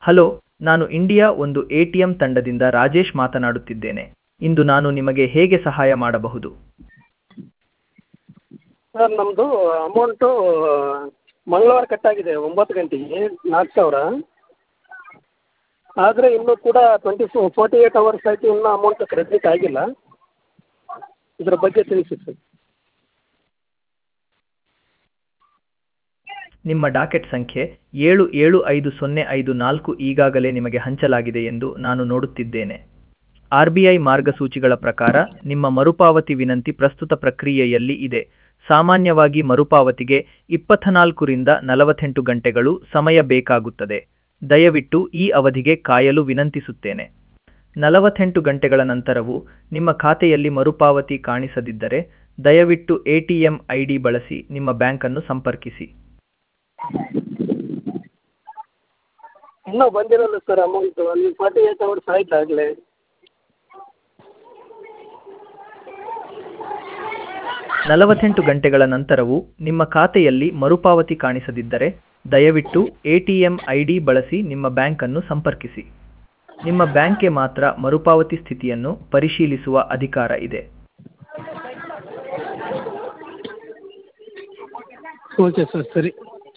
hello ನಾನು India ಒಂದು A T M ತಂಡದಿಂದ ರಾಜೇಶ್ ಮಾತನಾಡುತ್ತಿದ್ದೇನೆ ಇಂದು ನಾನು ನಿಮಗೆ ಹೇಗೆ ಸಹಾಯ ಮಾಡಬಹುದು ಸರ್ ನಮ್ಮದು ಅಮೌಂಟು ಮಂಗಳವಾರ ಕಟ್ಟಾಗಿದೆ ಒಂಬತ್ತು ಗಂಟೆಗೆ ನಾಲ್ಕು ಸಾವಿರ ಆದರೆ ಇನ್ನೂ ಕೂಡ twenty four forty eight hours ಆಯಿತು ಇನ್ನೂ ಅಮೌಂಟ್ ಕ್ರೆಡಿಟ್ ಆಗಿಲ್ಲ ಇದರ ಬಗ್ಗೆ ತಿಳಿಸಿ ಸರ್ ನಿಮ್ಮ ಡಾಕೆಟ್ ಸಂಖ್ಯೆ ಏಳು ಏಳು ಐದು ಸೊನ್ನೆ ಐದು ನಾಲ್ಕು ಈಗಾಗಲೇ ನಿಮಗೆ ಹಂಚಲಾಗಿದೆ ಎಂದು ನಾನು ನೋಡುತ್ತಿದ್ದೇನೆ ಆರ್ ಬಿ ಐ ಮಾರ್ಗಸೂಚಿಗಳ ಪ್ರಕಾರ ನಿಮ್ಮ ಮರುಪಾವತಿ ವಿನಂತಿ ಪ್ರಸ್ತುತ ಪ್ರಕ್ರಿಯೆಯಲ್ಲಿ ಇದೆ ಸಾಮಾನ್ಯವಾಗಿ ಮರುಪಾವತಿಗೆ ಇಪ್ಪತ್ನಾಲ್ಕರಿಂದ ನಲವತ್ತೆಂಟು ಗಂಟೆಗಳು ಸಮಯ ಬೇಕಾಗುತ್ತದೆ ದಯವಿಟ್ಟು ಈ ಅವಧಿಗೆ ಕಾಯಲು ವಿನಂತಿಸುತ್ತೇನೆ ನಲವತ್ತೆಂಟು ಗಂಟೆಗಳ ನಂತರವೂ ನಿಮ್ಮ ಖಾತೆಯಲ್ಲಿ ಮರುಪಾವತಿ ಕಾಣಿಸದಿದ್ದರೆ ದಯವಿಟ್ಟು A T M I D ಬಳಸಿ ನಿಮ್ಮ ಬ್ಯಾಂಕನ್ನು ಸಂಪರ್ಕಿಸಿ ಇನ್ನೂ ಬಂದಿರಲ್ಲ ಸರ್ ಅಮೌಂಟು ಅಲ್ಲಿ ಫಾರ್ಟಿ ಏಯ್ಟ್ ಅವರ್ಸ್ ಆಯ್ತು ಆಗಲೇ ನಲವತ್ತೆಂಟು ಗಂಟೆಗಳ ನಂತರವೂ ನಿಮ್ಮ ಖಾತೆಯಲ್ಲಿ ಮರುಪಾವತಿ ಕಾಣಿಸದಿದ್ದರೆ ದಯವಿಟ್ಟು A T M I D ಬಳಸಿ ನಿಮ್ಮ ಬ್ಯಾಂಕನ್ನು ಸಂಪರ್ಕಿಸಿ ನಿಮ್ಮ ಬ್ಯಾಂಕ್ಗೆ ಮಾತ್ರ ಮರುಪಾವತಿ ಸ್ಥಿತಿಯನ್ನು ಪರಿಶೀಲಿಸುವ ಅಧಿಕಾರ ಇದೆ ಓಕೆ ಸರ್ ಸರಿ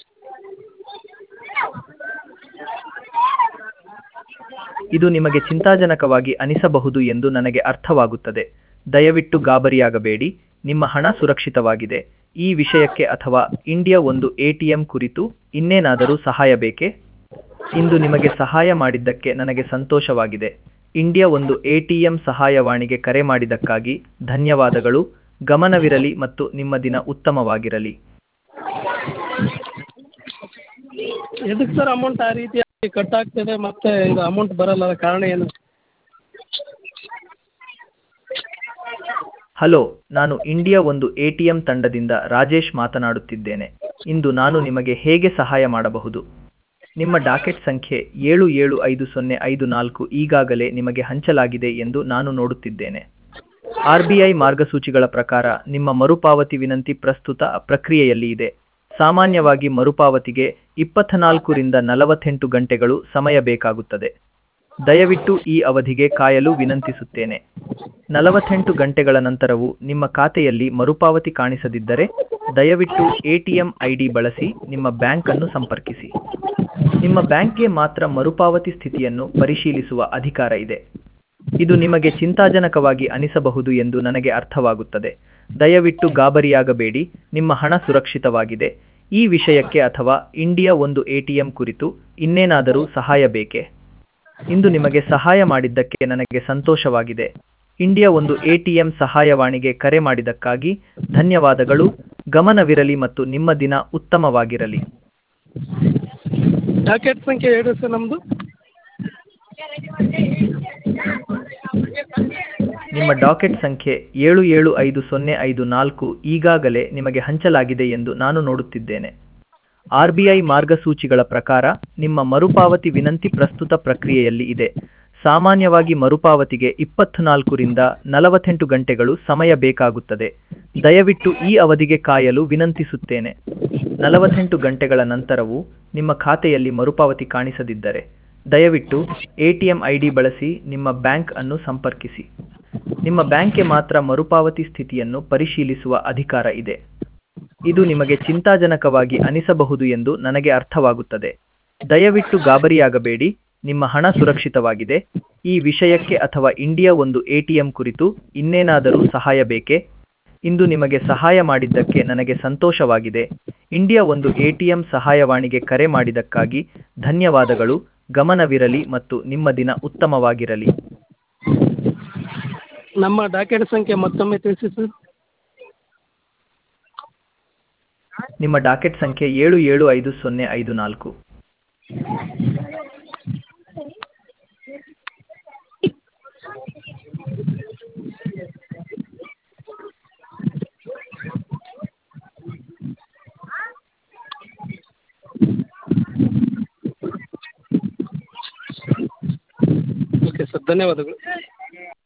ಇದು ನಿಮಗೆ ಚಿಂತಾಜನಕವಾಗಿ ಅನಿಸಬಹುದು ಎಂದು ನನಗೆ ಅರ್ಥವಾಗುತ್ತದೆ ದಯವಿಟ್ಟು ಗಾಬರಿಯಾಗಬೇಡಿ ನಿಮ್ಮ ಹಣ ಸುರಕ್ಷಿತವಾಗಿದೆ ಈ ವಿಷಯಕ್ಕೆ ಅಥವಾ ಇಂಡಿಯಾ ಒಂದು ಎಟಿಎಂ ಕುರಿತು ಇನ್ನೇನಾದರೂ ಸಹಾಯ ಬೇಕೇ ಇಂದು ನಿಮಗೆ ಸಹಾಯ ಮಾಡಿದ್ದಕ್ಕೆ ನನಗೆ ಸಂತೋಷವಾಗಿದೆ ಇಂಡಿಯಾ ಒಂದು ಎಟಿಎಂ ಸಹಾಯವಾಣಿಗೆ ಕರೆ ಮಾಡಿದ್ದಕ್ಕಾಗಿ ಧನ್ಯವಾದಗಳು ಗಮನವಿರಲಿ ಮತ್ತು ನಿಮ್ಮ ದಿನ ಉತ್ತಮವಾಗಿರಲಿ ಎದಕ್ಕೆ ಸರ್ ಅಮೌಂಟ್ ಆ ರೀತಿಯಾಗಿ ಕಟ್ ಆಗ್ತಿದೆ ಮತ್ತು ಇದು ಅಮೌಂಟ್ ಬರಲ್ಲ ಕಾರಣ ಏನು ಹಲೋ ನಾನು ಇಂಡಿಯಾ ಒಂದು ಎಟಿಎಂ ತಂಡದಿಂದ ರಾಜೇಶ್ ಮಾತನಾಡುತ್ತಿದ್ದೇನೆ ಇಂದು ನಾನು ನಿಮಗೆ ಹೇಗೆ ಸಹಾಯ ಮಾಡಬಹುದು ನಿಮ್ಮ ಡಾಕೆಟ್ ಸಂಖ್ಯೆ ಏಳು ಏಳು ಐದು ಸೊನ್ನೆ ಐದು ನಾಲ್ಕು ಈಗಾಗಲೇ ನಿಮಗೆ ಹಂಚಲಾಗಿದೆ ಎಂದು ನಾನು ನೋಡುತ್ತಿದ್ದೇನೆ ಆರ್ ಬಿ ಐ ಮಾರ್ಗಸೂಚಿಗಳ ಪ್ರಕಾರ ನಿಮ್ಮ ಮರುಪಾವತಿ ವಿನಂತಿ ಪ್ರಸ್ತುತ ಪ್ರಕ್ರಿಯೆಯಲ್ಲಿ ಇದೆ ಸಾಮಾನ್ಯವಾಗಿ ಮರುಪಾವತಿಗೆ ಇಪ್ಪತ್ನಾಲ್ಕರಿಂದ ನಲವತ್ತೆಂಟು ಗಂಟೆಗಳು ಸಮಯ ಬೇಕಾಗುತ್ತದೆ ದಯವಿಟ್ಟು ಈ ಅವಧಿಗೆ ಕಾಯಲು ವಿನಂತಿಸುತ್ತೇನೆ ನಲವತ್ತೆಂಟು ಗಂಟೆಗಳ ನಂತರವೂ ನಿಮ್ಮ ಖಾತೆಯಲ್ಲಿ ಮರುಪಾವತಿ ಕಾಣಿಸದಿದ್ದರೆ ದಯವಿಟ್ಟು ಎಟಿಎಂ ಐ ಡಿ ಬಳಸಿ ನಿಮ್ಮ ಬ್ಯಾಂಕನ್ನು ಸಂಪರ್ಕಿಸಿ ನಿಮ್ಮ ಬ್ಯಾಂಕ್ಗೆ ಮಾತ್ರ ಮರುಪಾವತಿ ಸ್ಥಿತಿಯನ್ನು ಪರಿಶೀಲಿಸುವ ಅಧಿಕಾರ ಇದೆ ಇದು ನಿಮಗೆ ಚಿಂತಾಜನಕವಾಗಿ ಅನಿಸಬಹುದು ಎಂದು ನನಗೆ ಅರ್ಥವಾಗುತ್ತದೆ ದಯವಿಟ್ಟು ಗಾಬರಿಯಾಗಬೇಡಿ ನಿಮ್ಮ ಹಣ ಸುರಕ್ಷಿತವಾಗಿದೆ ಈ ವಿಷಯಕ್ಕೆ ಅಥವಾ ಇಂಡಿಯಾ ಒಂದು ಎಟಿಎಂ ಕುರಿತು ಇನ್ನೇನಾದರೂ ಸಹಾಯ ಬೇಕೇ ಇಂದು ನಿಮಗೆ ಸಹಾಯ ಮಾಡಿದ್ದಕ್ಕೆ ನನಗೆ ಸಂತೋಷವಾಗಿದೆ ಇಂಡಿಯಾ ಒಂದು ಎಟಿಎಂ ಸಹಾಯವಾಣಿಗೆ ಕರೆ ಮಾಡಿದ್ದಕ್ಕಾಗಿ ಧನ್ಯವಾದಗಳು ಗಮನವಿರಲಿ ಮತ್ತು ನಿಮ್ಮ ದಿನ ಉತ್ತಮವಾಗಿರಲಿ ಡಾಕೆಟ್ ಸಂಖ್ಯೆ ಹೇಳಿ ಸರ್ ನಮ್ಮದು ನಿಮ್ಮ ಡಾಕೆಟ್ ಸಂಖ್ಯೆ ಏಳು ಏಳು ಐದು ಸೊನ್ನೆ ಐದು ನಾಲ್ಕು ಈಗಾಗಲೇ ನಿಮಗೆ ಹಂಚಲಾಗಿದೆ ಎಂದು ನಾನು ನೋಡುತ್ತಿದ್ದೇನೆ ಆರ್ ಬಿ ಐ ಮಾರ್ಗಸೂಚಿಗಳ ಪ್ರಕಾರ ನಿಮ್ಮ ಮರುಪಾವತಿ ವಿನಂತಿ ಪ್ರಸ್ತುತ ಪ್ರಕ್ರಿಯೆಯಲ್ಲಿ ಇದೆ ಸಾಮಾನ್ಯವಾಗಿ ಮರುಪಾವತಿಗೆ ಇಪ್ಪತ್ನಾಲ್ಕರಿಂದ ನಲವತ್ತೆಂಟು ಗಂಟೆಗಳು ಸಮಯ ಬೇಕಾಗುತ್ತದೆ ದಯವಿಟ್ಟು ಈ ಅವಧಿಗೆ ಕಾಯಲು ವಿನಂತಿಸುತ್ತೇನೆ ನಲವತ್ತೆಂಟು ಗಂಟೆಗಳ ನಂತರವೂ ನಿಮ್ಮ ಖಾತೆಯಲ್ಲಿ ಮರುಪಾವತಿ ಕಾಣಿಸದಿದ್ದರೆ ದಯವಿಟ್ಟು ಎಟಿಎಂ ಐ ಡಿ ಬಳಸಿ ನಿಮ್ಮ ಬ್ಯಾಂಕ್ ಅನ್ನು ಸಂಪರ್ಕಿಸಿ ನಿಮ್ಮ ಬ್ಯಾಂಕ್ಗೆ ಮಾತ್ರ ಮರುಪಾವತಿ ಸ್ಥಿತಿಯನ್ನು ಪರಿಶೀಲಿಸುವ ಅಧಿಕಾರ ಇದೆ ಇದು ನಿಮಗೆ ಚಿಂತಾಜನಕವಾಗಿ ಅನಿಸಬಹುದು ಎಂದು ನನಗೆ ಅರ್ಥವಾಗುತ್ತದೆ ದಯವಿಟ್ಟು ಗಾಬರಿಯಾಗಬೇಡಿ ನಿಮ್ಮ ಹಣ ಸುರಕ್ಷಿತವಾಗಿದೆ ಈ ವಿಷಯಕ್ಕೆ ಅಥವಾ ಇಂಡಿಯಾ ಒಂದು ಎಟಿಎಂ ಕುರಿತು ಇನ್ನೇನಾದರೂ ಸಹಾಯ ಬೇಕೇ ಇಂದು ನಿಮಗೆ ಸಹಾಯ ಮಾಡಿದ್ದಕ್ಕೆ ನನಗೆ ಸಂತೋಷವಾಗಿದೆ ಇಂಡಿಯಾ ಒಂದು ಎಟಿಎಂ ಸಹಾಯವಾಣಿಗೆ ಕರೆ ಮಾಡಿದ್ದಕ್ಕಾಗಿ ಧನ್ಯವಾದಗಳು ಗಮನವಿರಲಿ ಮತ್ತು ನಿಮ್ಮ ದಿನ ಉತ್ತಮವಾಗಿರಲಿ ನಮ್ಮ ಡಾಕೆಟ್ ಸಂಖ್ಯೆ ಮತ್ತೊಮ್ಮೆ ತಿಳಿಸಿ ಸರ್ ನಿಮ್ಮ ಡಾಕೆಟ್ ಸಂಖ್ಯೆ ಏಳು ಏಳು ಐದು ಸೊನ್ನೆ ಐದು ನಾಲ್ಕು ಓಕೆ ಸರ್ ಧನ್ಯವಾದಗಳು